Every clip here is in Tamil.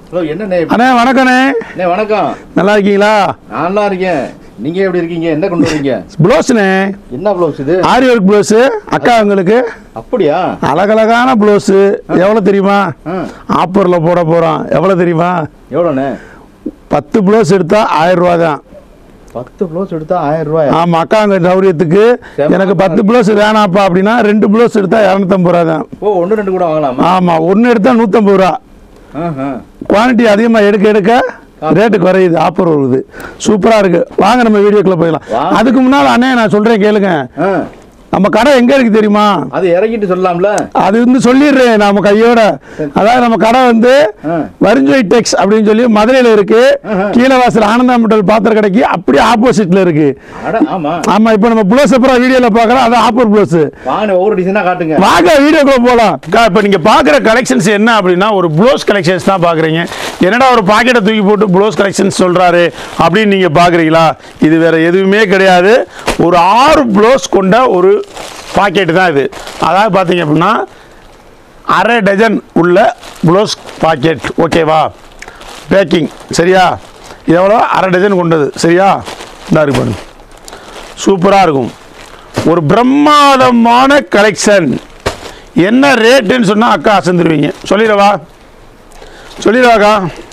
ஹலோ என்னண்ணே அண்ணே வணக்கண்ணே அண்ணே வணக்கம் நல்லா இருக்கீங்களா நான் நல்லா இருக்கேன் நீங்க எப்படி இருக்கீங்க என்ன கொண்டு வரீங்க ப்ளவுஸ்ண்ணே என்ன ப்ளவுஸ் இது ஆரி ஒர்க் ப்ளவுஸு அக்கா உங்களுக்கு அப்படியா அழகழகான ப்ளவுஸு எவ்வளோ தெரியுமா ஆ ஆஃபரில் போட போகிறோம் எவ்வளோ தெரியுமா எவ்வளோண்ணே பத்து ப்ளவுஸ் எடுத்தால் ஆயிரம் ரூபா தான் பத்து ப்ளவுஸ் எடுத்தா ஆயிரம் ரூபாய் ஆமாம் அக்காங்க சௌரியத்துக்கு செம்ம எனக்கு பத்து ப்ளவுஸ் வேணாப்பா அப்படின்னா ரெண்டு ப்ளவுஸ் எடுத்தால் இரநூத்தம்பது ரூபா தான் ஓ ஒன்று ரெண்டு கூட வாங்கலாமா ஆமாம் ஒன்று எடுத்தால் நூற்றம்பது ரூபா ஆஹா. குவான்டிட்டி அதிகமாக எடுக்க எடுக்க ரேட்டு குறையுது ஆஃபர் வருது சூப்பராக இருக்கு வாங்க நம்ம வீடியோக்குள்ளே போயிடலாம் வாங்க. அதுக்கு முன்னால் அண்ணே நான் சொல்கிறேன் கேளுங்க ஆ நம்ம கடை எங்கே இருக்கு தெரியுமா அது இறக்கிட்டு சொல்லலாம்ல அது வந்து சொல்லிடுறேன் நம்ம கையோட அதாவது நம்ம கடை வந்து ஆ வரிஞ்சோய் டெக்ஸ் அப்படின்னு சொல்லி மதுரையில் இருக்கு ஆஹா. கீழவாசல் ஆனந்தா மண்டல் பாத்திர கடைக்கு அப்படியே ஆப்போசிட்ல இருக்கு அட ஆமா ஆமா இப்போ நம்ம ப்ளவுஸ் அப்புறம் வீடியோல பார்க்கலாம் அது ஆப்பர் ப்ளவுஸ் வாங்க ஒவ்வொரு டிசைனா காட்டுங்க வாங்க வீடியோக்குள்ள போகலாம் இப்போ நீங்க பார்க்குற கலெக்ஷன்ஸ் என்ன அப்படின்னா ஒரு ப்ளவுஸ் கலெக்ஷன்ஸ் தான் பார்க்குறீங்க என்னடா ஒரு பாக்கெட்டை தூக்கி போட்டு ப்ளவுஸ் கலெக்ஷன்ஸ் சொல்றாரு அப்படின்னு நீங்க பார்க்குறீங்களா இது வேற எதுவுமே கிடையாது ஒரு ஆறு ப்ளவுஸ் கொண்ட ஒரு பாக்கெட் தான் இது அதாவது பார்த்தீங்க அப்படின்னா அரை டஜன் உள்ள ப்ளவுஸ் பாக்கெட் ஓகேவா பேக்கிங் சரியா இது எவ்வளோ அரை டஜன் கொண்டது சரியா இந்த இருக்கு பாருங்க சூப்பராக இருக்கும் ஒரு பிரம்மாதமான கலெக்ஷன் என்ன ரேட்டுன்னு சொன்னால் அக்கா அசந்துருவீங்க சொல்லிடவா சொல்லிடவாக்கா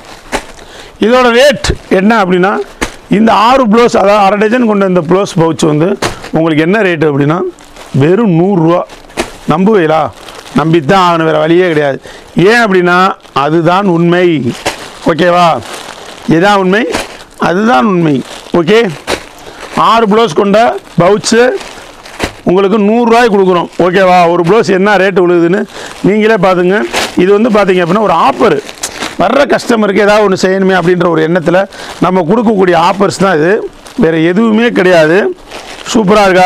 இதோட ரேட் என்ன அப்படின்னா இந்த ஆறு ப்ளவுஸ் அதாவது அரை டஜன் கொண்ட இந்த ப்ளவுஸ் பவுச் வந்து உங்களுக்கு என்ன ரேட்டு அப்படின்னா வெறும் நூறுரூவா நம்புவீங்களா நம்பித்தான் ஆகணும் வேறு வழியே கிடையாது ஏன் அப்படின்னா அதுதான் உண்மை ஓகேவா இதுதான் உண்மை அதுதான் உண்மை ஓகே ஆறு ப்ளவுஸ் கொண்ட பவுச்சு உங்களுக்கு நூறுரூவாய்க்கு கொடுக்குறோம் ஓகேவா ஒரு ப்ளவுஸ் என்ன ரேட்டு விழுகுதுன்னு நீங்களே பார்த்துங்க இது வந்து பார்த்தீங்க அப்படின்னா ஒரு ஆஃபர் வர்ற கஸ்டமருக்கு ஏதாவது ஒன்று செய்யணுமே அப்படின்ற ஒரு எண்ணத்தில் நம்ம கொடுக்கக்கூடிய ஆஃபர்ஸ் தான் இது வேறு எதுவுமே கிடையாது சூப்பராக இருக்கா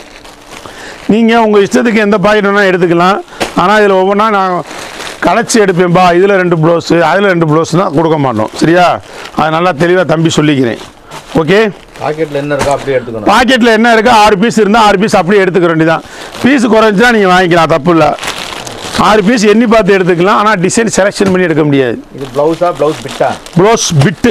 நீங்கள் உங்கள் இஷ்டத்துக்கு எந்த பாக்கெட் வேணால் எடுத்துக்கலாம் ஆனால் இதில் ஒவ்வொன்றா நான் களைச்சி எடுப்பேன்பா இதில் ரெண்டு ப்ளவுஸு அதில் ரெண்டு ப்ளவுஸ் தான் கொடுக்க மாட்டோம் சரியா அது நல்லா தெளிவாக தம்பி சொல்லிக்கிறேன் ஓகே பாக்கெட்ல என்ன இருக்கோ அப்படியே எடுத்துக்கணும் பாக்கெட்டில் என்ன இருக்கோ ஆறு பீஸ் இருந்தால் ஆறு பீஸ் அப்படியே எடுத்துக்க வேண்டியதான் பீஸ் குறைஞ்சா நீங்கள் வாங்கிக்கலாம் தப்பு இல்லை ஆறு பீஸ் எண்ணி பார்த்து எடுத்துக்கலாம் ஆனால் டிசைன் செலெக்ஷன் பண்ணி எடுக்க முடியாது இது பிளவுஸா பிளவுஸ் பிட்டா ப்ளவுஸ் பிட்டு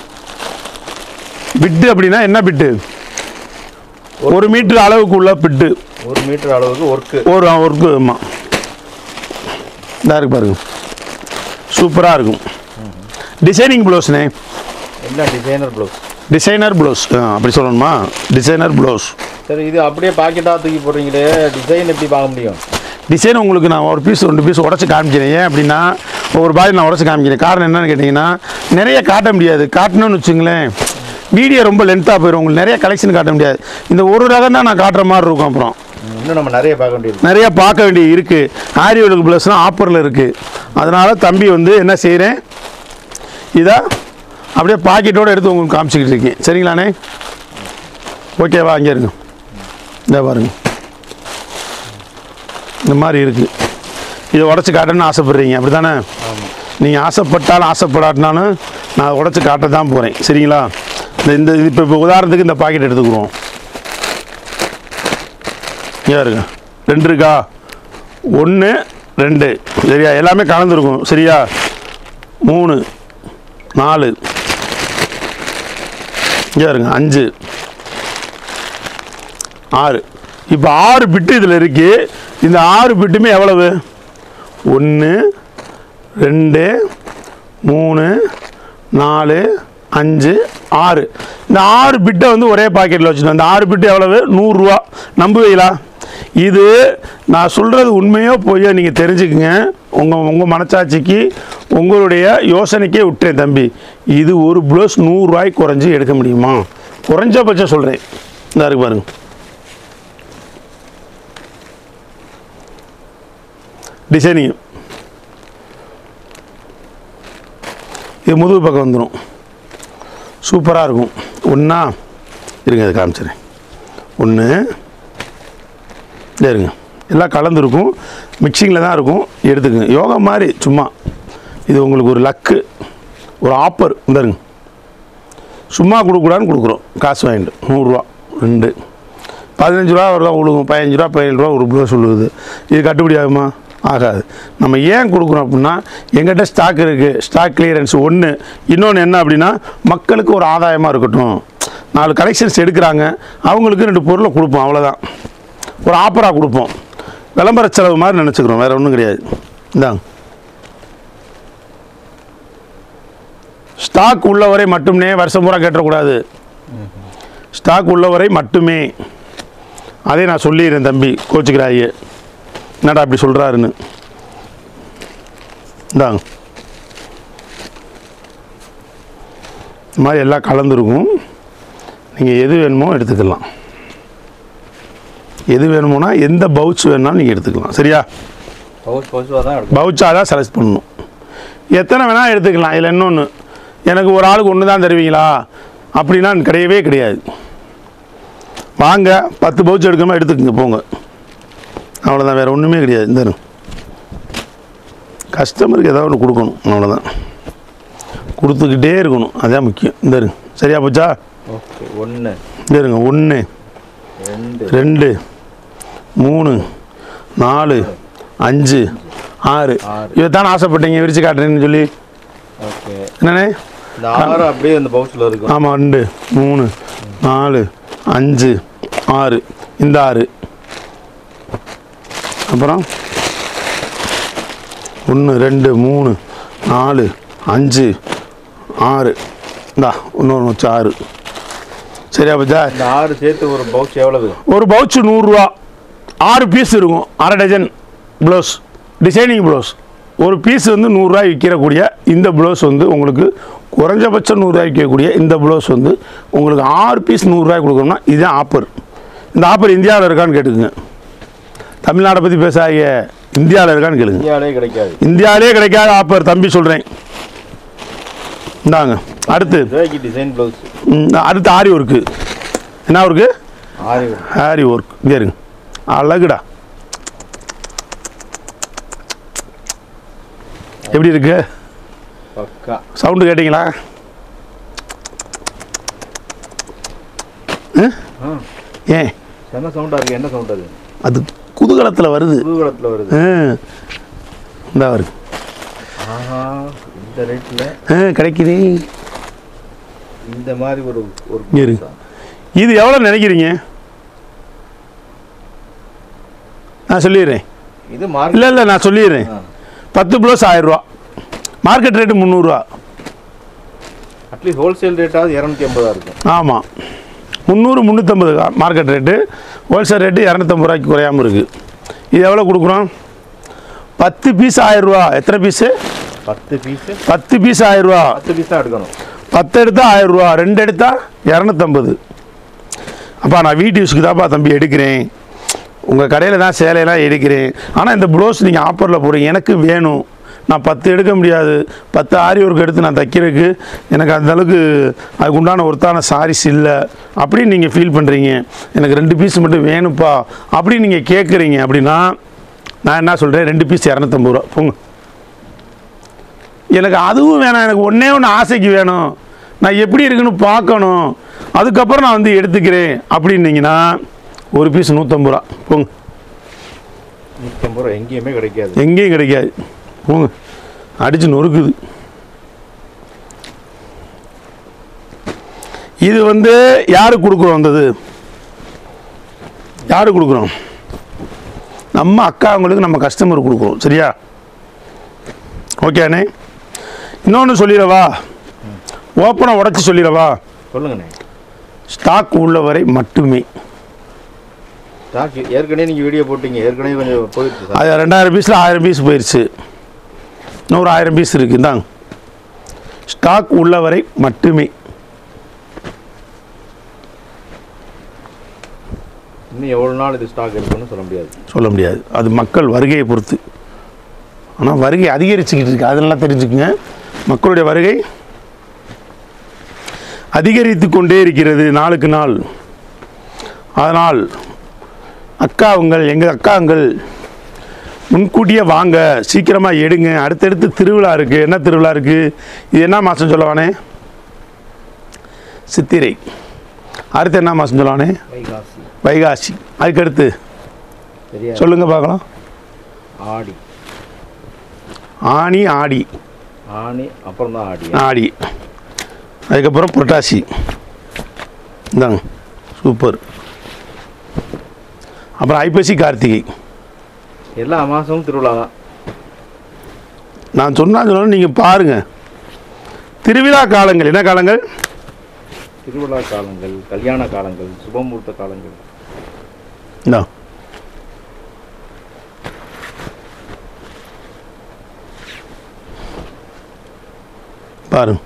பிட்டு அப்படின்னா என்ன பிட்டு ஒரு மீட்டர் அளவுக்கு உள்ள பிட்டு ஒரு மீட்டர் அளவுக்கு ஒர்க்கு ஒரு ஒர்க்கு ஆமாம் இதாக இருக்கு பாருங்க சூப்பராக இருக்கும் டிசைனிங் ப்ளவுஸ்ண்ணே என்ன டிசைனர் பிளவுஸ் டிசைனர் ப்ளவுஸ் அப்படி சொல்லணுமா டிசைனர் ப்ளவுஸ் சரி இது அப்படியே பாக்கெட்டா தூக்கி போடுறீங்களே டிசைன் எப்படி பார்க்க முடியும் டிசைன் உங்களுக்கு நான் ஒரு பீஸ் ரெண்டு பீஸ் உடச்சி காமிக்கிறேன் ஏன் அப்படின்னா ஒவ்வொரு பாதி நான் உடச்சி காமிக்கிறேன் காரணம் என்னன்னு கேட்டிங்கன்னா நிறைய காட்ட முடியாது காட்டணும்னு வச்சுங்களேன் வீடியோ ரொம்ப லென்த்தாக போயிடும் உங்களுக்கு நிறைய கலெக்ஷன் காட்ட முடியாது இந்த ஒரு ரகம் தான் நான் காட்டுற மாதிரி இருக்கும் அப்புறம் இன்னும் நம்ம நிறைய பார்க்க வேண்டியது நிறைய பார்க்க வேண்டியது இருக்குது ஆரி ஒர்க் ப்ளஸ்னால் ஆஃபரில் இருக்குது அதனால் தம்பி வந்து என்ன செய்கிறேன் இதை அப்படியே பாக்கெட்டோடு எடுத்து உங்களுக்கு காமிச்சிக்கிட்டு இருக்கேன் சரிங்களாண்ணே ஓகேவா அங்கே இருங்க இந்த பாருங்க இந்த மாதிரி இருக்குது இதை உடச்சி காட்டணும்னு ஆசைப்பட்றீங்க அப்படி தானே நீங்கள் ஆசைப்பட்டாலும் ஆசைப்படாட்டினாலும் நான் உடச்சி காட்ட தான் போகிறேன் சரிங்களா இந்த இந்த இப்போ இப்போ உதாரணத்துக்கு இந்த பாக்கெட் எடுத்துக்கிறோம் ஏன் இருங்க ரெண்டு இருக்கா ஒன்று ரெண்டு சரியா எல்லாமே கலந்துருக்கும் சரியா மூணு நாலு இங்கே இருங்க அஞ்சு ஆறு இப்போ ஆறு பிட்டு இதில் இருக்கு இந்த ஆறு பிட்டுமே எவ்வளவு ஒன்று ரெண்டு மூணு நாலு அஞ்சு ஆறு இந்த ஆறு பிட்டை வந்து ஒரே பாக்கெட்டில் வச்சுருந்தோம் இந்த ஆறு பிட்டு எவ்வளவு நூறுரூவா நம்புவீங்களா இது நான் சொல்கிறது உண்மையோ பொய்யோ நீங்கள் தெரிஞ்சுக்குங்க உங்கள் உங்கள் மனச்சாட்சிக்கு உங்களுடைய யோசனைக்கே விட்டேன் தம்பி இது ஒரு ப்ளவுஸ் நூறுரூவாய்க்கு குறைஞ்சி எடுக்க முடியுமா குறைஞ்சபட்சம் சொல்கிறேன் இந்த இருக்கு பாருங்க டிசைனிங் இது முதுகு பக்கம் வந்துடும் சூப்பராக இருக்கும் ஒன்றா இருங்க அதை காமிச்சிடுறேன் ஒன்று இருங்க எல்லாம் கலந்துருக்கும் மிக்சிங்கில் தான் இருக்கும் எடுத்துக்கங்க யோகா மாதிரி சும்மா இது உங்களுக்கு ஒரு லக்கு ஒரு ஆப்பர் இந்தாருங்க சும்மா கொடுக்கூடாதுன்னு கொடுக்குறோம் காசு வாங்கிட்டு நூறுரூவா ரெண்டு பதினஞ்சு ரூபா ஒரு தான் விழுகும் பதினஞ்சு ரூபா பதினேழு ரூபா ஒரு ப்ளவுஸ் விழுகுது இது கட்டுப்படி ஆகுமா ஆகாது நம்ம ஏன் கொடுக்குறோம் அப்படின்னா எங்கிட்ட ஸ்டாக் இருக்குது ஸ்டாக் கிளியரன்ஸ் ஒன்று இன்னொன்று என்ன அப்படின்னா மக்களுக்கு ஒரு ஆதாயமாக இருக்கட்டும் நாலு கலெக்ஷன்ஸ் எடுக்கிறாங்க அவங்களுக்கு ரெண்டு பொருளை கொடுப்போம் அவ்வளோதான் ஒரு ஆஃபராக கொடுப்போம் விளம்பர செலவு மாதிரி நினச்சிக்கிறோம் வேறு ஒன்றும் கிடையாது இந்தாங்க ஸ்டாக் உள்ளவரை மட்டுமே வருஷம் பூரா கேட்டக்கூடாது ஸ்டாக் உள்ளவரை மட்டுமே அதே நான் சொல்லிடுறேன் தம்பி கோச்சுக்கிறாயே என்னடா அப்படி சொல்கிறாருன்னு இந்தாங்க இந்த மாதிரி எல்லாம் கலந்துருக்கும் நீங்கள் எது வேணுமோ எடுத்துக்கலாம் எது வேணுமோனா எந்த பவுச் வேணுனாலும் நீங்கள் எடுத்துக்கலாம் சரியா பவுச் பவுச்சாக தான் எடுக்கும் பவுச்சாக தான் செலக்ட் பண்ணணும் எத்தனை வேணால் எடுத்துக்கலாம் இதில் இன்னொன்று எனக்கு ஒரு ஆளுக்கு ஒன்று தான் தருவீங்களா அப்படின்னா கிடையவே கிடையாது வாங்க பத்து பவுச் எடுக்கணுமா எடுத்துக்கங்க போங்க அவ்வளோதான் வேறு ஒன்றுமே கிடையாது இந்த கஸ்டமருக்கு ஏதாவது ஒன்று கொடுக்கணும் அவ்வளோதான் கொடுத்துக்கிட்டே இருக்கணும் அதான் முக்கியம் இந்த இருங்க சரியா போச்சா ஓகே ஒன்று இந்த இருங்க ஒன்று ரெண்டு ரெண்டு மூணு நாலு அஞ்சு ஆறு ஆறு. இதைத்தான் ஆசைப்பட்டீங்க விரிச்சு காட்டுறேன்னு சொல்லி ஓகே என்னண்ணே இந்த ஆறு அப்படியே அந்த பவுச்சில் இருக்கும் ஆமாம் ரெண்டு மூணு நாலு அஞ்சு ஆறு இந்த ஆறு அப்புறம் ஒன்று ரெண்டு மூணு நாலு அஞ்சு ஆறு இந்தா இன்னொன்று வச்சு ஆறு சரியா பச்சா இந்த ஆறு சேர்த்து ஒரு பவுச் எவ்வளவு ஒரு பவுச்சு நூறுரூவா ஆறு பீஸ் இருக்கும் அரை டஜன் ப்ளவுஸ் டிசைனிங் ப்ளவுஸ் ஒரு பீஸ் வந்து நூறுரூவாய் விற்கிறக்கூடிய இந்த ப்ளவுஸ் வந்து உங்களுக்கு குறைஞ்சபட்சம் நூறுரூவாய்க்கு விற்கக்கூடிய இந்த ப்ளவுஸ் வந்து உங்களுக்கு ஆறு பீஸ் நூறுரூவாய் கொடுக்கணும்னா இதுதான் ஆஃபர் இந்த ஆஃபர் இந்தியாவில் இருக்கான்னு கேட்டுக்குங்க தமிழ்நாடை பற்றி பேசாய இந்தியாவில் இருக்கான்னு கேளுங்க இந்தியாவிலே கிடைக்காது இந்தியாவிலே கிடைக்காத ஆஃபர் தம்பி சொல்கிறேன் இந்தாங்க அடுத்து ரூபாய்க்கு டிசைன் ப்ளவுஸ் ம், அடுத்து ஆரி ஒர்க்கு என்ன ஒர்க்கு ஆறு ஹாரி ஒர்க் இங்கே இருங்க அழகுடா எப்படி இருக்கு பக்கா சவுண்டு கேட்டிங்களா ஆ ஏன் என்ன சவுண்டாக இருக்கு என்ன சவுண்ட் அது அது குதூகலத்தில் வருது புதுகுளத்தில் வருது ஆ இந்த வருது ஆஹா இந்த ரேட்டில் ஆ கிடைக்குது இந்த மாதிரி ஒரு ஒரு இங்க இரு. இது எவ்வளோ நினைக்கிறீங்க நான் சொல்லிடுறேன் இது மார்க் இல்லை இல்லை நான் சொல்லிடுறேன் பத்து ப்ளஸ் ஆயிரரூவா மார்க்கெட் ரேட்டு முந்நூறுரூவா அட்லீஸ்ட் ஹோல்சேல் ரேட்டாவது இரநூத்தி ஐம்பதா இருக்கும் ஆமாம் முந்நூறு முந்நூற்றம்பது மார்க்கெட் ரேட்டு ஹோல்சேல் ரேட்டு இரநூத்தம்பது ரூபாய்க்கு குறையாமல் இருக்குது இது எவ்வளோ கொடுக்குறோம் பத்து பீஸ் ஆயிரரூவா எத்தனை பீஸு பத்து பீஸு பத்து பீஸ் ஆயிரரூவா பத்து பீஸ் தான் எடுக்கணும் பத்து எடுத்தா ஆயிரரூவா ரெண்டு எடுத்தா இரநூத்தம்பது அப்பா நான் வீட்டு யூஸ்க்கு தான்ப்பா தம்பி எடுக்கிறேன் உங்கள் கடையில் தான் சேலையெல்லாம் எடுக்கிறேன் ஆனால் இந்த ப்ளவுஸ் நீங்கள் ஆஃபரில் போடுறீங்க எனக்கு வேணும் நான் பத்து எடுக்க முடியாது பத்து ஆரி ஒர்க் எடுத்து நான் தைக்கிறதுக்கு எனக்கு அந்த அளவுக்கு அதுக்கு உண்டான ஒருத்தான சாரீஸ் இல்லை அப்படின்னு நீங்கள் ஃபீல் பண்ணுறீங்க எனக்கு ரெண்டு பீஸ் மட்டும் வேணும்ப்பா அப்படின்னு நீங்கள் கேட்குறீங்க அப்படின்னா நான் என்ன சொல்கிறேன் ரெண்டு பீஸ் இரநூத்தம்பது ரூபா போங்க எனக்கு அதுவும் வேணாம் எனக்கு ஒன்றே ஒன்று ஆசைக்கு வேணும் நான் எப்படி இருக்குன்னு பார்க்கணும் அதுக்கப்புறம் நான் வந்து எடுத்துக்கிறேன் அப்படின்னீங்கன்னா ஒரு பீஸ் நூற்றம்பது ரூபா போங்க நூற்றி ஐம்பது ரூபா எங்கேயுமே கிடைக்காது எங்கேயும் கிடைக்காது போங்க அடிச்சு நொறுக்குது இது வந்து யாருக்கு கொடுக்குறோம் வந்தது யாருக்கு கொடுக்குறோம் நம்ம அக்காவங்களுக்கு நம்ம கஸ்டமர் கொடுக்குறோம் சரியா ஓகேண்ணே இன்னொன்று சொல்லிடவா ஓப்பனாக உடச்சி சொல்லிடவா சொல்லுங்கண்ணே ஸ்டாக் உள்ளவரை மட்டுமே ஸ்டாக் ஏற்கனவே நீங்கள் வீடியோ போட்டீங்க ஏற்கனவே கொஞ்சம் போயிடுச்சு சார் அது ரெண்டாயிரம் பீஸில் ஆயிரம் பீஸ் போயிடுச்சு இன்னொரு ஆயிரம் பீஸ் இருக்குது இந்தாங்க ஸ்டாக் உள்ளவரை மட்டுமே இன்னும் எவ்வளோ நாள் இது ஸ்டாக் இருக்குன்னு சொல்ல முடியாது சொல்ல முடியாது அது மக்கள் வருகையை பொறுத்து ஆனால் வருகை அதிகரிச்சுக்கிட்டு இருக்கு அதெல்லாம் தெரிஞ்சுக்குங்க மக்களுடைய வருகை அதிகரித்து கொண்டே இருக்கிறது நாளுக்கு நாள் அதனால் அக்காவுங்கள் எங்கள் அக்காங்கள் முன்கூட்டியே வாங்க சீக்கிரமாக எடுங்க அடுத்தடுத்து திருவிழா இருக்குது என்ன திருவிழா இருக்குது இது என்ன மாதம் சொல்லவானே சித்திரை அடுத்து என்ன மாதம் சொல்லவானே வைகாசி வைகாசி அதுக்கடுத்து சரியா சொல்லுங்கள் பார்க்கலாம் ஆடி ஆனி ஆடி ஆணி அப்புறம் தான் ஆடி ஆடி அதுக்கப்புறம் புரட்டாசி இந்தாங்க சூப்பர் அப்புறம் ஐப்பசி கார்த்திகை எல்லா மாதமும் திருவிழா தான் நான் சொன்னா சொன்னாலும் நீங்கள் பாருங்கள் திருவிழா காலங்கள் என்ன காலங்கள் திருவிழா காலங்கள் கல்யாண காலங்கள் சுபமுகூர்த்த காலங்கள் இந்தா பாருங்க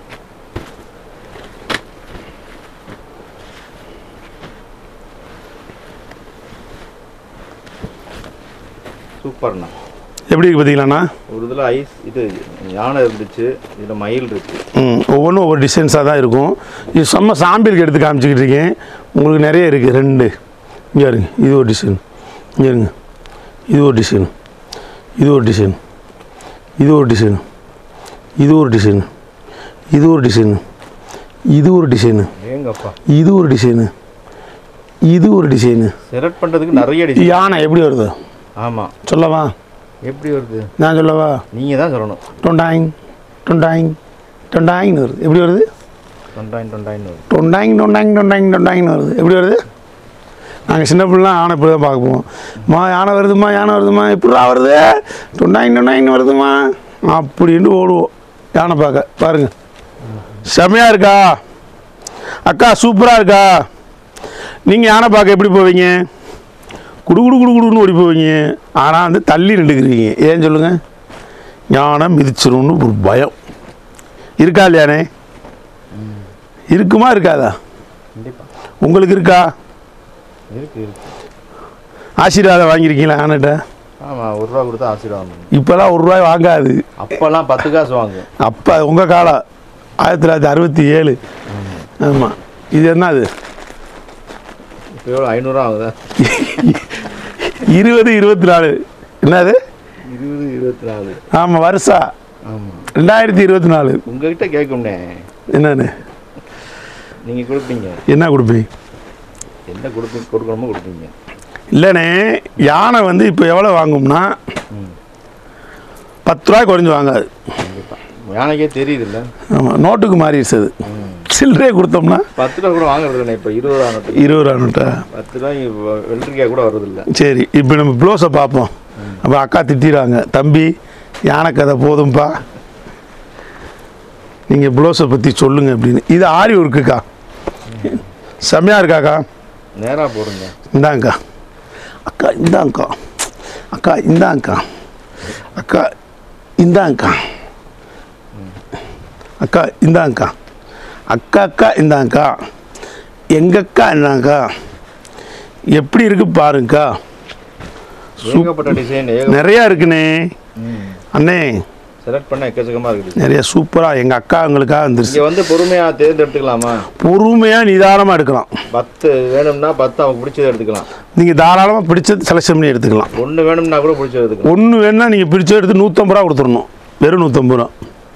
சூப்பர்ண்ணா எப்படி இருக்கு பார்த்தீங்களாண்ணா ஒரு இதில் ஐஸ் இது யானை இருந்துச்சு இதில் மயில் இருக்கு ம் ஒவ்வொன்றும் ஒவ்வொரு டிசைன்ஸாக தான் இருக்கும் இது செம்ம சாம்பிளுக்கு எடுத்து காமிச்சிக்கிட்டு இருக்கேன் உங்களுக்கு நிறைய இருக்குது ரெண்டு இங்கே இருங்க இது ஒரு டிசைன் இங்கே இருங்க இது ஒரு டிசைன் இது ஒரு டிசைன் இது ஒரு டிசைன் இது ஒரு டிசைன் இது ஒரு டிசைன் இது ஒரு டிசைனு ஏங்கப்பா இது ஒரு டிசைனு இது ஒரு டிசைனு செலக்ட் பண்ணுறதுக்கு நிறைய டிசைன் யானை எப்படி வருது ஆமாம் சொல்லவா எப்படி வருது நான் சொல்லவா நீங்கள் தான் சொல்லணும் டொண்டாயிங் டொண்டாயிங் டொண்டாயிங்னு வருது எப்படி வருது தொண்டாயின் தொண்டாயின் வருது டொண்டாயிங் டொண்டாயிங் டொண்டாயிங் டொண்டாயிங்னு வருது எப்படி வருது நாங்கள் சின்ன பிள்ளைலாம் யானை இப்படி தான் பார்க்க போவோம் மா யானை வருதுமா யானை வருதுமா எப்படிடா வருது டொண்டாயிங் டொண்டாயிங்னு வருதுமா அப்படின்னு ஓடுவோம் யானை பார்க்க பாருங்க செமையாக இருக்கா அக்கா சூப்பராக இருக்கா நீங்கள் யானை பார்க்க எப்படி போவீங்க குடு குடு குடு குடுன்னு ஓடி போவீங்க ஆனால் வந்து தள்ளி நின்றுக்கிறீங்க ஏன் சொல்லுங்கள் யானை மிதிச்சிரும்னு ஒரு பயம் இருக்கா இல்லையானே இருக்குமா இருக்காதா கண்டிப்பாக உங்களுக்கு இருக்கா இருக்கு இருக்கு ஆசீர்வாதம் வாங்கியிருக்கீங்களா யானைகிட்ட ஆமாம் ஒரு ரூபா கொடுத்தா ஆசீர்வாதம் பண்ணும். இப்போல்லாம் ஒரு ரூபாய் வாங்காது அப்போல்லாம் பத்து காசு வாங்கு அப்போ உங்கள் காலம் ஆயிரத்தி தொள்ளாயிரத்தி அறுபத்தி ஏழு ஆமாம் இது என்னது இப்போ எவ்வளோ ஐநூறுரூவா ஆகுதா இருபது இருபத்தி நாலு என்னது இருபது இருபத்தி நாலு ஆமாம் வருஷா ஆமாம் ரெண்டாயிரத்தி இருபத்தி நாலு உங்ககிட்ட கேட்கும்னே என்னன்னு நீங்கள் கொடுப்பீங்க என்ன கொடுப்பீங்க என்ன கொடுப்பீங்க கொடுக்கணுமோ கொடுப்பீங்க இல்லைண்ணே யானை வந்து இப்போ எவ்வளோ வாங்கும்னா ம் பத்து ரூபாய் குறைஞ்சு வாங்காது கண்டிப்பாக யானைக்கே தெரியுதுல்ல ஆமாம் நோட்டுக்கு மாறிடுச்சு அது ம் சில்லறையே கொடுத்தோம்னா பத்து ரூபா கூட வாங்குறது இல்லை இப்போ இருபது ரூபா நோட்டு இருபது ரூபா நோட்டா பத்து ரூபாய் வெள்ளரிக்காய் கூட வர்றதில்ல சரி இப்போ நம்ம ப்ளவுஸை பார்ப்போம் அப்போ அக்கா திட்டிடுவாங்க தம்பி யானை கதை போதும்பா நீங்கள் ப்ளவுஸை பற்றி சொல்லுங்க அப்படின்னு இது ஆரி ஒர்க்குக்கா செம்மையாக இருக்காக்கா நேராக போடுங்க இந்தாங்கக்கா அக்கா இந்தாங்கக்கா அக்கா இந்தாங்கக்கா அக்கா இந்தாங்கக்கா அக்கா இந்தாங்கக்கா அக்கா அக்கா இந்தாங்கக்கா எங்கக்கா இந்தாங்கக்கா எப்படி இருக்கு பாருங்கக்கா ஏகப்பட்ட டிசைன் ஏக நிறையா இருக்குண்ணே அண்ணே செலக்ட் பண்ண எக்கச்சக்கமாக இருக்குது நிறைய சூப்பராக எங்கள் அக்கா எங்களுக்காக வந்துருச்சு இங்கே வந்து பொறுமையாக தேர்ந்தெடுத்துக்கலாமா பொறுமையாக நிதானமாக எடுக்கலாம் பத்து வேணும்னா பத்து அவங்க பிடிச்சதை எடுத்துக்கலாம் நீங்கள் தாராளமாக பிடிச்சது செலெக்ஷன் பண்ணி எடுத்துக்கலாம் ஒன்று வேணும்னா கூட பிடிச்சதை எடுத்துக்கலாம் ஒன்று வேணா நீங்கள் பிரித்து எடுத்து நூற்றம்பது ரூபா கொடுத்துடணும் வெறும் நூற்றம்பது ரூபா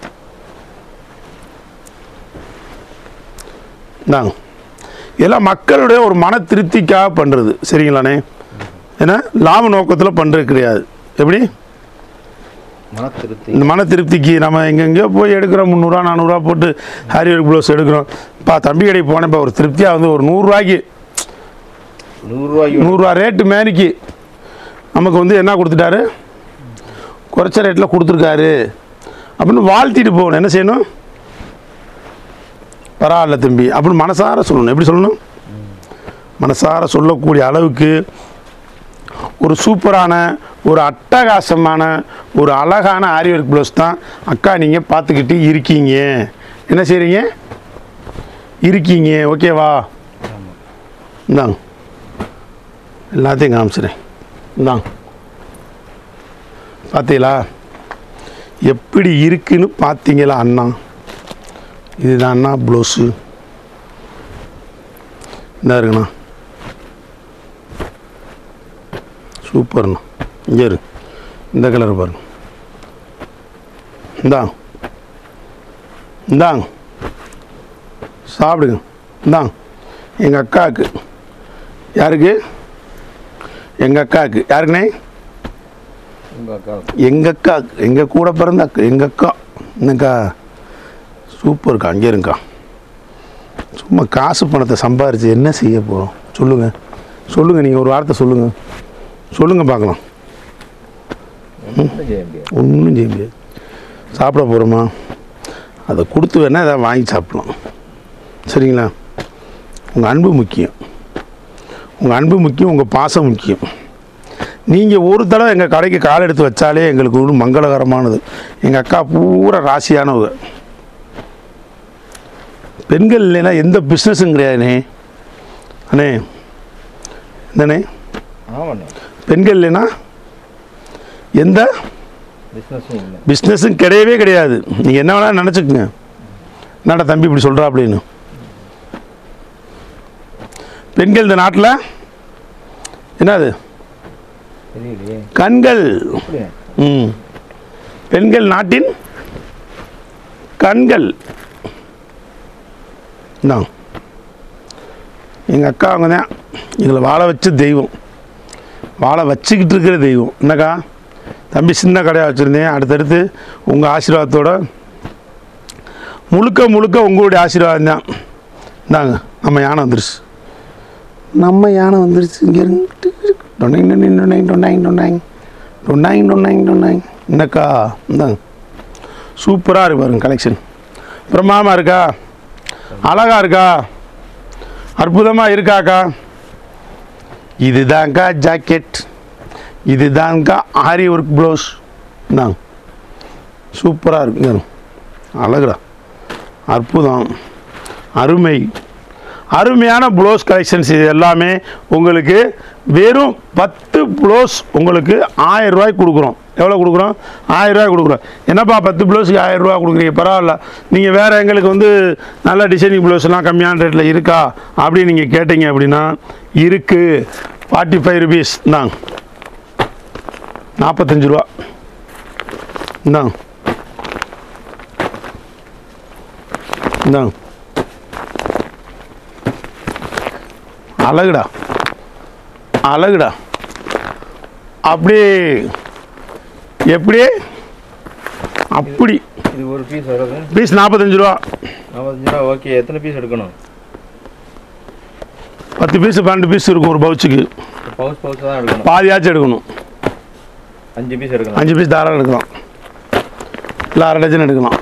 இந்தாங்க இதெல்லாம் மக்களுடைய ஒரு மன திருப்திக்காக பண்ணுறது சரிங்களாண்ணே ஏன்னா லாப நோக்கத்தில் பண்ணுறது கிடையாது எப்படி மன திருப்தி இந்த மன திருப்திக்கு நம்ம எங்கெங்கேயோ போய் எடுக்கிறோம் முந்நூறுரூவா நானூறுரூவா போட்டு ஹாரி ஒர்க் ப்ளவுஸ் எடுக்கிறோம் பா தம்பி கடைக்கு போனேன்ப்பா ஒரு திருப்தியாக வந்து ஒரு நூறுரூவாய்க்கு நூறுரூவாய்க்கு நூறுரூவா ரேட்டு மேனிக்கு நமக்கு வந்து என்ன கொடுத்துட்டாரு குறைச்ச ரேட்டில் கொடுத்துருக்காரு அப்படின்னு வாழ்த்திட்டு போகணும் என்ன செய்யணும் பரவாயில்ல தம்பி அப்படின்னு மனசார சொல்லணும் எப்படி சொல்லணும் மனசார சொல்லக்கூடிய அளவுக்கு ஒரு சூப்பரான ஒரு அட்டகாசமான ஒரு அழகான ஆரி ஒர்க் ப்ளவுஸ் தான் அக்கா நீங்கள் பார்த்துக்கிட்டு இருக்கீங்க என்ன செய்கிறீங்க இருக்கீங்க ஓகேவா இந்தாங்க எல்லாத்தையும் காமிச்சிடுறேன் இந்தாங்க பார்த்தீங்களா எப்படி இருக்குன்னு பார்த்தீங்களா அண்ணா இதுதான் அண்ணா ப்ளவுஸு இந்த இருக்குண்ணா சூப்பர்ண்ணா இங்கே இருக்கு இந்த கலர் பாருங்க இந்தாங்க இந்தாங்க சாப்பிடுங்க இந்தாங்க எங்கள் அக்காவுக்கு யாருக்கு எங்கள் அக்காவுக்கு யாருக்குண்ணே உங்கள் அக்கா எங்கள் அக்கா எங்கள் கூட பிறந்த அக்கா எங்கள் அக்கா என்னக்கா சூப்பர்க்கா அங்கே இருங்கக்கா சும்மா காசு பணத்தை சம்பாரித்து என்ன செய்ய போகிறோம் சொல்லுங்கள் சொல்லுங்கள் நீங்கள் ஒரு வார்த்தை சொல்லுங்கள் சொல்லுங்கள் பார்க்கலாம் ஒன்றும் செய்ய முடியாது ஒன்றும் செய்ய முடியாது சாப்பிட போகிறோமா அதை கொடுத்து வேணால் எதாவது வாங்கி சாப்பிடலாம் சரிங்களா உங்கள் அன்பு முக்கியம் உங்கள் அன்பு முக்கியம் உங்கள் பாசம் முக்கியம் நீங்கள் ஒரு தடவை எங்கள் கடைக்கு கால் எடுத்து வச்சாலே எங்களுக்கு ஒரு மங்களகரமானது எங்கள் அக்கா பூரா ராசியானவங்க பெண்கள் இல்லைன்னா எந்த பிஸ்னஸும் கிடையாதுண்ணே அண்ணே என்னண்ணே ஆமாண்ணே பெண்கள் இல்லைன்னா எந்த பிஸ்னஸும் இல்லை பிஸ்னஸும் கிடையவே கிடையாது நீங்கள் என்ன வேணாலும் நினச்சிக்கங்க என்னடா தம்பி இப்படி சொல்கிறா அப்படின்னு பெண்கள் இந்த நாட்டில் என்னது தெரியலையே கண்கள் அப்படியா ம் பெண்கள் நாட்டின் கண்கள் இந்தாங்க எங்கள் அக்கா அவங்க தான் இதில் வாழ வச்ச தெய்வம் வாழ வச்சுக்கிட்டு இருக்கிற தெய்வம் என்னக்கா தம்பி சின்ன கடையாக வச்சுருந்தேன் அடுத்தடுத்து உங்கள் ஆசீர்வாதத்தோட முழுக்க முழுக்க உங்களுடைய ஆசீர்வாதம் தான் இந்தாங்க நம்ம யானை வந்துருச்சு நம்ம யானை வந்துருச்சு இங்கே இருந்து டொன்னாங் டொன்னாங் டொன்னாங் டொன்னாங் டொன்னாங் டொன்னாங் டொன்னாங் டொன்னாங் என்னக்கா இந்தாங்க சூப்பராக இருக்கு பாருங்க கலெக்ஷன் பிரமாதமாக இருக்கா அழகா இருக்கா அற்புதமாக இருக்காக்கா இதுதான்க்கா ஜாக்கெட் இதுதான்க்கா ஆரி ஒர்க் ப்ளவுஸ் இந்தாங்க சூப்பராக இருக்கு இங்க அழகுடா அற்புதம் அருமை அருமையான ப்ளவுஸ் கலெக்ஷன்ஸ் இது எல்லாமே உங்களுக்கு வெறும் பத்து ப்ளவுஸ் உங்களுக்கு ஆயிரம் ரூபாய்க்கு கொடுக்குறோம் எவ்வளோ கொடுக்குறோம் ஆயிரம் ரூபாய் கொடுக்குறோம் என்னப்பா பத்து ப்ளவுஸுக்கு ஆயிரம் ரூபா கொடுக்குறீங்க பரவாயில்ல நீங்கள் வேறு எங்களுக்கு வந்து நல்ல டிசைனிங் ப்ளவுஸ்லாம் கம்மியான ரேட்டில் இருக்கா அப்படின்னு நீங்கள் கேட்டீங்க அப்படின்னா இருக்குது ஃபார்ட்டி ஃபைவ் ருபீஸ் இந்தாங்க நாற்பத்தஞ்சு ரூபா இந்தாங்க இந்தாங்க அழகுடா அழகுடா அப்படியே எப்படி அப்படி இது ஒரு பீஸ் வருது பீஸ் நாற்பத்தஞ்சு ரூபா நாற்பத்தஞ்சு ரூபா ஓகே எத்தனை பீஸ் எடுக்கணும் பத்து பீஸ் பன்னெண்டு பீஸ் இருக்கும் ஒரு பவுச்சுக்கு பவுச் பவுச் தான் எடுக்கணும் பாதியாச்சும் எடுக்கணும் அஞ்சு பீஸ் எடுக்கணும் அஞ்சு பீஸ் தாராளம் எடுக்கலாம் இல்லை அரை டஜன் எடுக்கலாம்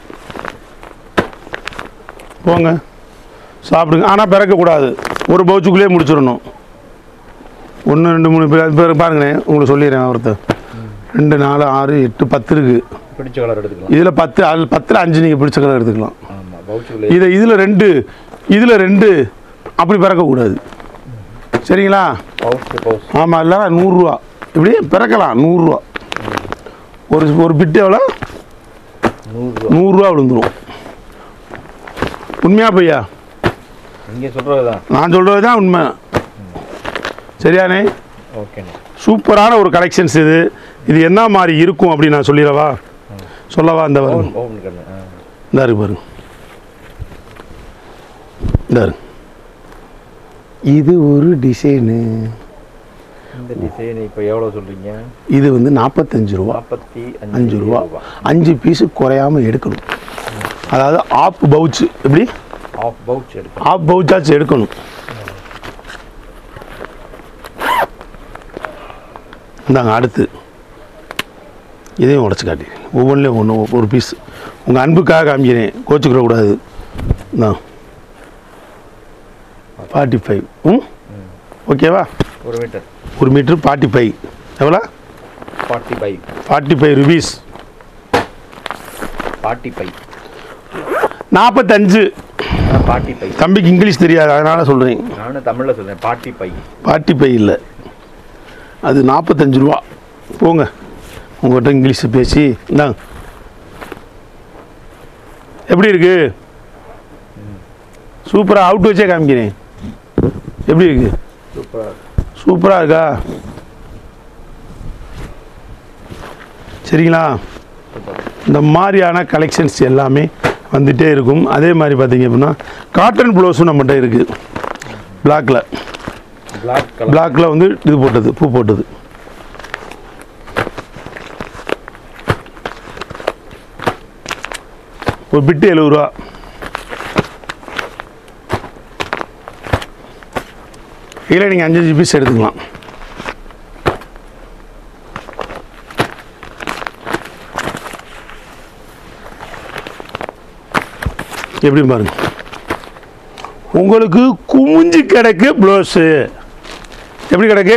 போங்க சாப்பிடுங்க ஆனால் பிறக்கக்கூடாது ஒரு பவுச்சுக்குள்ளேயே முடிச்சிடணும் ஒன்று ரெண்டு மூணு பேர் பேர் பாருங்களேன் உங்களுக்கு சொல்லிடுறேன் ஒருத்தர் ரெண்டு நாலு ஆறு எட்டு பத்து இருக்குது பிடிச்ச கலர் எடுத்துக்கலாம் இதில் பத்து அதில் பத்தில் அஞ்சு நீங்கள் பிடிச்ச கலர் எடுத்துக்கலாம் ஆமாம் பவுச்சுக்குள்ளே இதை இதில் ரெண்டு இதில் ரெண்டு அப்படி பிறக்கக்கூடாது சரிங்களா பவுச் பவுச் ஆமாம் இல்லைனா நூறுரூவா இப்படி பிறக்கலாம் நூறுரூவா ஒரு ஒரு பிட்டு எவ்வளோ நூறுரூவா நூறுரூவா விழுந்துரும் உண்மையா பையா நீங்கள் சொல்கிறது தான் நான் சொல்கிறது தான் உண்மை சரியானே ஓகேண்ணே சூப்பரான ஒரு கலெக்ஷன்ஸ் இது இது என்ன மாதிரி இருக்கும் அப்படின்னு நான் சொல்லிடவா சொல்லவா இந்த வரும் ஓவன் ஓவன் கண்ணு ஆ இந்த இருக்கு பாருங்க இந்த இருக்கு. இது ஒரு டிசைனு இந்த டிசைன் இப்போ எவ்வளோ சொல்கிறீங்க இது வந்து நாற்பத்தஞ்சு ரூபா நாற்பத்தி அஞ்சு ரூபா அஞ்சு பீஸு குறையாம எடுக்கணும் அதாவது ஆப் பவுச் எப்படி ஆஃப் பவுச் எடுக்கணும் ஆப் பவுச்சாச்சும் எடுக்கணும் இந்தாங்க அடுத்து இதையும் உடச்சி காட்டி ஒவ்வொன்றிலையும் ஒன்று ஒரு பீஸ் உங்கள் அன்புக்காக காமிக்கிறேன் கோச்சுக்கிற கூடாது இந்தா ஃபார்ட்டி ஃபைவ் ம் ஓகேவா ஒரு மீட்டர் ஒரு மீட்ரு ஃபார்ட்டி ஃபைவ் எவ்வளோ forty five forty five rupees forty five நாற்பத்தஞ்சு ஃபார்ட்டி ஃபைவ் தம்பிக்கு இங்கிலீஷ் தெரியாது அதனால் சொல்கிறேன் நானும் தமிழில் சொல்கிறேன் ஃபார்ட்டி ஃபைவ் பார்ட்டி பை இல்லை அது நாற்பத்தஞ்சு ரூபா போங்க உங்கள்கிட்ட இங்கிலீஷ் பேசி இந்தாங்க எப்படி இருக்கு சூப்பராக அவுட் வச்சே காமிக்கிறேன் எப்படி இருக்கு சூப்பர் சூப்பராக இருக்கா சரிங்களா இந்த மாதிரியான கலெக்ஷன்ஸ் எல்லாமே வந்துட்டே இருக்கும் அதே மாதிரி பார்த்தீங்க அப்படின்னா காட்டன் ப்ளவுஸும் நம்மகிட்ட இருக்குது பிளாக்ல பிளாக் கலர் பிளாக்ல வந்து இது போட்டது பூ போட்டது ஒரு பிட்டு எழுபது ரூபா இதில் நீங்கள் அஞ்சு அஞ்சு பீஸ் எடுத்துக்கலாம் எப்படி பாருங்க உங்களுக்கு குமிஞ்சு கிடக்கு ப்ளவுஸு எப்படி கிடக்கு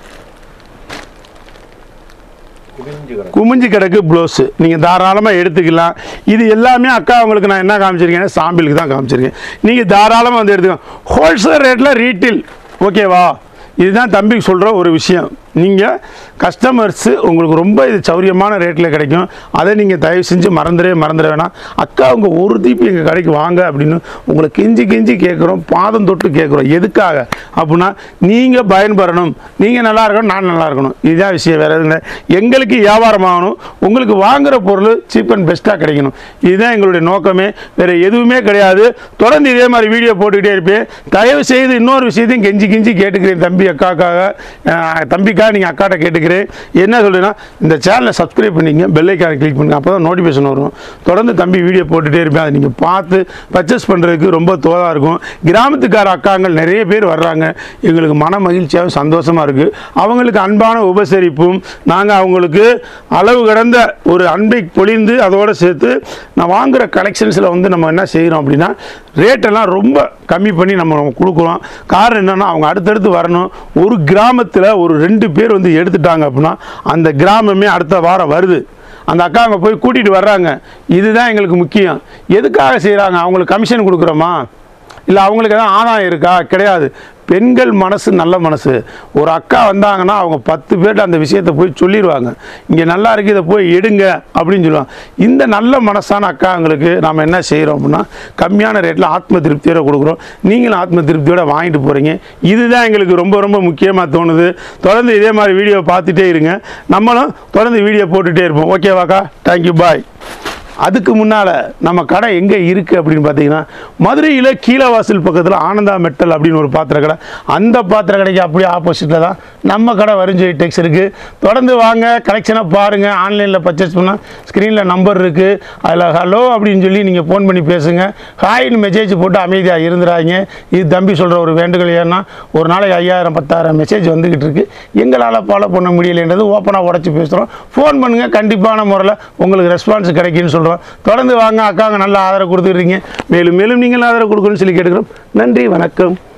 குவிஞ்சு கிடக்கு குமிஞ்சு கிடக்கு ப்ளவுஸு நீங்கள் தாராளமாக எடுத்துக்கலாம் இது எல்லாமே அக்கா உங்களுக்கு நான் என்ன காமிச்சிருக்கேன் சாம்பிளுக்கு தான் காமிச்சிருக்கேன் நீங்கள் தாராளமாக வந்து எடுத்துக்கலாம் ஹோல்சேல் ரேட்டில் ரீட்டில் ஓகேவா இதுதான் தம்பிக்கு சொல்கிற ஒரு விஷயம் நீங்கள் கஸ்டமர்ஸு உங்களுக்கு ரொம்ப இது சௌரியமான ரேட்டில் கிடைக்கும் அதை நீங்கள் தயவு செஞ்சு மறந்துடவே மறந்துட வேணாம் அக்கா உங்கள் ஒரு தீப்பி எங்கள் கடைக்கு வாங்க அப்படின்னு உங்களை கெஞ்சி கெஞ்சி கேட்குறோம் பாதம் தொட்டு கேட்குறோம் எதுக்காக அப்படின்னா நீங்கள் பயன்பெறணும் நீங்கள் நல்லா இருக்கணும் நான் நல்லா இருக்கணும் இதுதான் விஷயம் வேறு எதுவும் இல்லை எங்களுக்கு வியாபாரம் ஆகணும் உங்களுக்கு வாங்குற பொருள் சீப் அண்ட் பெஸ்ட்டாக கிடைக்கணும் இதுதான் எங்களுடைய நோக்கமே வேறு எதுவுமே கிடையாது தொடர்ந்து இதே மாதிரி வீடியோ போட்டுக்கிட்டே இருப்பேன் தயவு செய்து இன்னொரு விஷயத்தையும் கெஞ்சி கெஞ்சி கேட்டுக்கிறேன் தம்பி அக்காக்காக அஹ், தம்பிக்காக நீங்கள் அக்காட்ட கேட்டுக்கிறேன் என்ன சொல்லுன்னா இந்த சேனலை சப்ஸ்கிரைப் பண்ணிங்க பெல்லைக்கான கிளிக் பண்ணுங்க அப்போ தான் நோட்டிஃபிகேஷன் வரும் தொடர்ந்து தம்பி வீடியோ போட்டுகிட்டே இருப்பேன் அதை நீங்கள் பார்த்து பர்ச்சேஸ் பண்ணுறதுக்கு ரொம்ப தோதாக இருக்கும் கிராமத்துக்கார அக்காங்கள் நிறைய பேர் வர்றாங்க எங்களுக்கு மன மகிழ்ச்சியாகவும் சந்தோஷமாக இருக்குது அவங்களுக்கு அன்பான உபசரிப்பும் நாங்கள் அவங்களுக்கு அளவு கடந்த ஒரு அன்பை பொழிந்து அதோடு சேர்த்து நான் வாங்குகிற கலெக்ஷன்ஸில் வந்து நம்ம என்ன செய்கிறோம் அப்படின்னா ரேட்டெல்லாம் ரொம்ப கம்மி பண்ணி நம்ம கொடுக்குறோம் காரணம் என்னென்னா அவங்க அடுத்தடுத்து வரணும் ஒரு கிராமத்தில் ஒரு ரெண்டு பேர் வந்து எடுத்துட்டாங்க அப்படின்னா அந்த கிராமமே அடுத்த வாரம் வருது அந்த அக்கா அங்கே போய் கூட்டிகிட்டு வர்றாங்க இதுதான் எங்களுக்கு முக்கியம் எதுக்காக செய்கிறாங்க அவங்களுக்கு கமிஷன் கொடுக்குறோமா இல்லை அவங்களுக்கு எதாவது ஆதாயம் இருக்கா கிடையாது பெண்கள் மனசு நல்ல மனசு ஒரு அக்கா வந்தாங்கன்னா அவங்க பத்து பேர்ட்ட அந்த விஷயத்தை போய் சொல்லிடுவாங்க இங்கே நல்லா இருக்கு இதை போய் எடுங்க அப்படின்னு சொல்லுவாங்க இந்த நல்ல மனசான அக்காங்களுக்கு நாம் என்ன செய்கிறோம் அப்படின்னா கம்மியான ரேட்டில் ஆத்ம திருப்தியோட கொடுக்குறோம் நீங்களும் ஆத்ம திருப்தியோட வாங்கிட்டு போகிறீங்க இதுதான் எங்களுக்கு ரொம்ப ரொம்ப முக்கியமாக தோணுது தொடர்ந்து இதே மாதிரி வீடியோ பார்த்துட்டே இருங்க நம்மளும் தொடர்ந்து வீடியோ போட்டுகிட்டே இருப்போம் ஓகேவாக்கா தேங்க்யூ பாய் அதுக்கு முன்னால் நம்ம கடை எங்கே இருக்குது அப்படின்னு பார்த்தீங்கன்னா மதுரையில் கீழவாசல் பக்கத்தில் ஆனந்தா மெட்டல் அப்படின்னு ஒரு பாத்திர கடை அந்த பாத்திர கடைக்கு அப்படியே ஆப்போசிட்டில் தான் நம்ம கடை வரிஞ்சொலி டெக்ஸ் இருக்குது தொடர்ந்து வாங்க கலெக்ஷனை பாருங்கள் ஆன்லைனில் பர்ச்சேஸ் பண்ணால் ஸ்க்ரீனில் நம்பர் இருக்குது அதில் ஹலோ அப்படின்னு சொல்லி நீங்கள் ஃபோன் பண்ணி பேசுங்க ஹாய்னு மெசேஜ் போட்டு அமைதியாக இருந்துடாதீங்க இது தம்பி சொல்கிற ஒரு வேண்டுகோள் ஏன்னா ஒரு நாளைக்கு ஐயாயிரம் பத்தாயிரம் மெசேஜ் வந்துக்கிட்டு இருக்கு எங்களால் ஃபாலோ பண்ண முடியலைன்றது ஓப்பனாக உடச்சி பேசுகிறோம் ஃபோன் பண்ணுங்கள் கண்டிப்பான முறையில் உங்களுக்கு ரெஸ்பான்ஸ் கிடைக்குன்னு சொல்கிறோம் தொடர்ந்து வாங்க அக்காங்க நல்ல ஆதரவு கொடுத்துருக்கீங்க மேலும் மேலும் நீங்கள் ஆதரவு கொடுக்கணும்னு சொல்லி கேட்டுக்கிறோம் நன்றி வணக்கம்